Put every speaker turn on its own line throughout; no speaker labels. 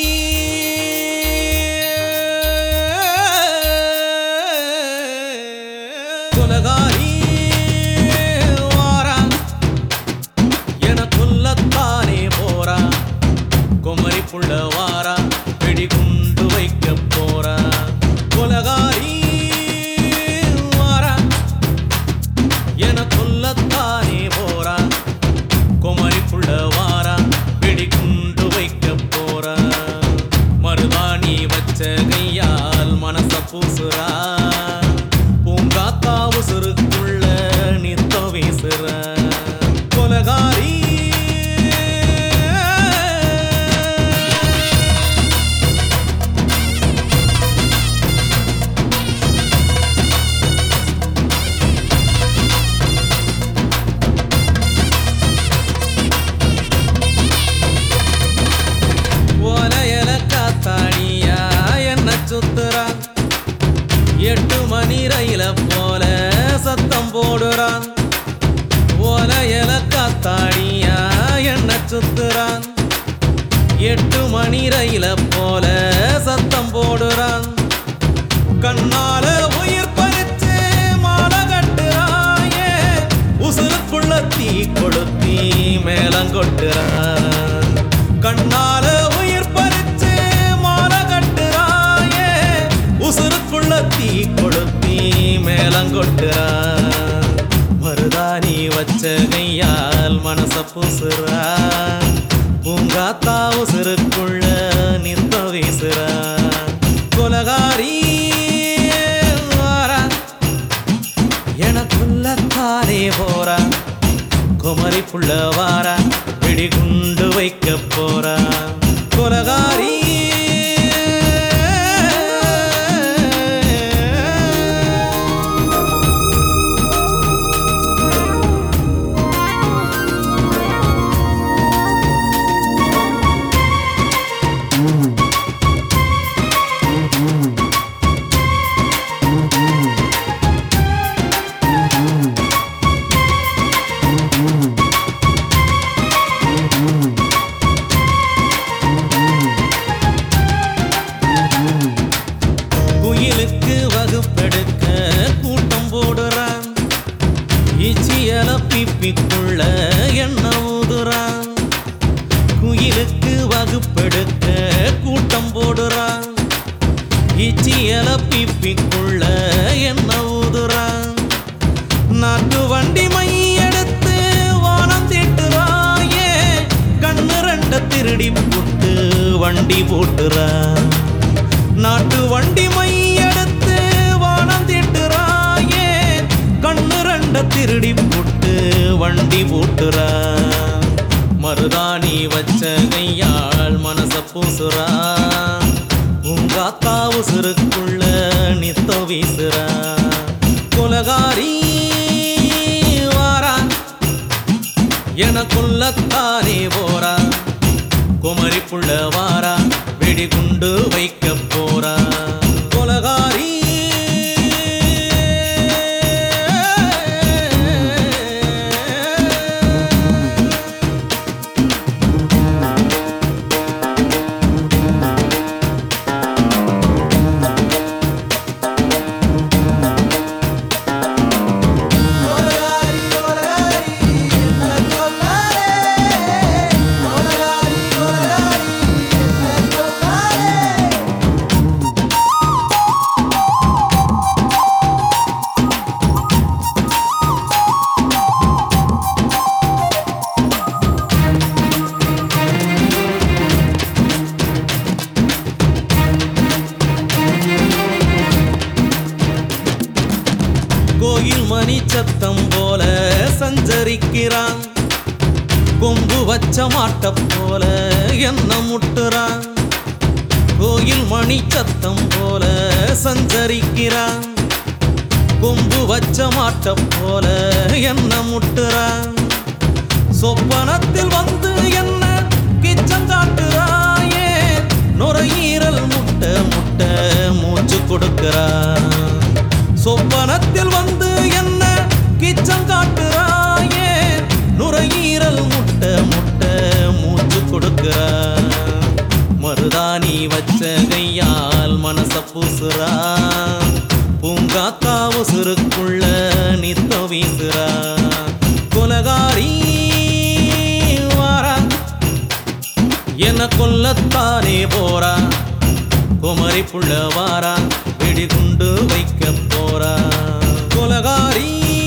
கொலகாரி வாரா என கொல்லத்தானே போறா குமரி புள்ள வாரா வெடிகுண்டு வைக்க போறா கொலகாரி வாரா என கொல்லத்தானே போறா குமரி புள்ள வாரா வெடிகுண்டு வைக்க போறா மருதாணி வச்ச கையால் மனச பூசுறா பூங்காத்தா உசுருக்குள்ள நித்தம் வீசுற கொலகாரி ஒலையல காத்தாடியா என்ன சுத்துறான் எட்டு மணி ரயில போல சத்தம் போடுறான் ஒலையல காத்தாடியா என்ன சுத்துறான் எட்டு மணி ரயில போல சத்தம் போடுறான் கண்ணால உயிர் பறிச்சு மாலை கட்டுறாயே உசுருக்குள்ள தீ கொளுத்தி மேலங்கொட்டுறான் கண்ணால உயிர் பறிச்சு மாலை கட்டுறாயே உசுருக்குள்ள தீ கொளுத்தி மேலங்கொட்டுறான் மருதாணி வச்ச கையால் மனச பூசுறா பூங்காத்தா உசுருக்குள்ள நித்த வீசுறா கொலகாரி வாரா எனக்குள்ளத்தானே போறா குமரி புள்ள வாரா வெடிகுண்டு வைக்க போறா கொலகாரி குயிலுக்கு வகுப்பெடுக்க கூட்டம் போடுறான் இச்சியல பிப்பிக்குள்ள என்ன ஊதுறான் குயிலுக்கு வகுப்பெடுக்க கூட்டம் போடுறான் இச்சியல பிப்பிக்குள்ள என்ன ஊதுறான் நாட்டு வண்டி மை எடுத்து வானம் தீட்டுறாயே கண்ணு ரெண்ட திருடி போட்டு வண்டி போட்டுறான் நாட்டு வண்டி மை எடுத்து வானம் தீட்டுறாயே கண்ணு ரெண்ட திருடி போட்டு வண்டி போட்டுறா மருதாணி வச்ச கையாள் மனச பூசுறா உங்காத்தா உசுருக்குள்ள நித்த வீசுறா கொலகாரி வாரா எனக்குள்ளத்தானே போறா குமரி புள்ள வாரா வெடிகுண்டு வைக்க போறா கொலகாரி கோயில் மணி சத்தம் போல சஞ்சரிக்கிறான் கொம்பு வச்ச மாட்ட போல என்ன முட்டுறான் கோயில் மணி சத்தம் போல சஞ்சரிக்கிறான் கொம்பு வச்ச மாட்ட போல என்ன முட்டுறான் சொப்பனத்தில் வந்து என்ன கிச்சம் காட்டுறாயே நுரையீரல் முட்டை முட்டை மூச்சு கொடுக்கிறான் சொப்பனத்தில் வந்து என்ன கிச்சம் காட்டுறாயே நுரையீரல் முட்டை முட்டை மூச்சு கொடுக்கிறான் மருதாணி வச்ச கையால் மனச பூசுறா பூங்காத்தா உசுருக்குள்ள நித்த வீசுறா குலகாரி வாரா என்ன கொல்லத்தானே போறா குமரி புள்ள வாரா வெடிகுண்டு வைக்க போறா குலகாரி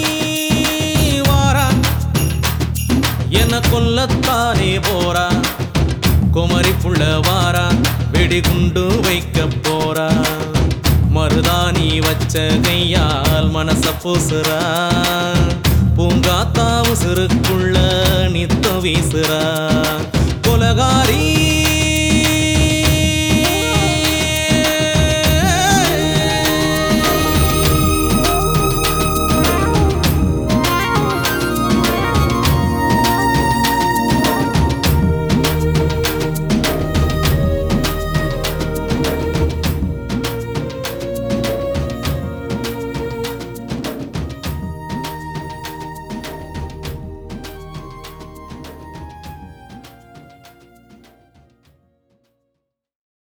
வாரா என்ன கொல்லத்தானே போறா குமரி புள்ள வாரா வெடிகுண்டு வைக்க போறா மருதாணி வச்ச கையால் மனச பூசுறா பூங்காத்தா உசுருக்குள்ள நித்த வீசுறா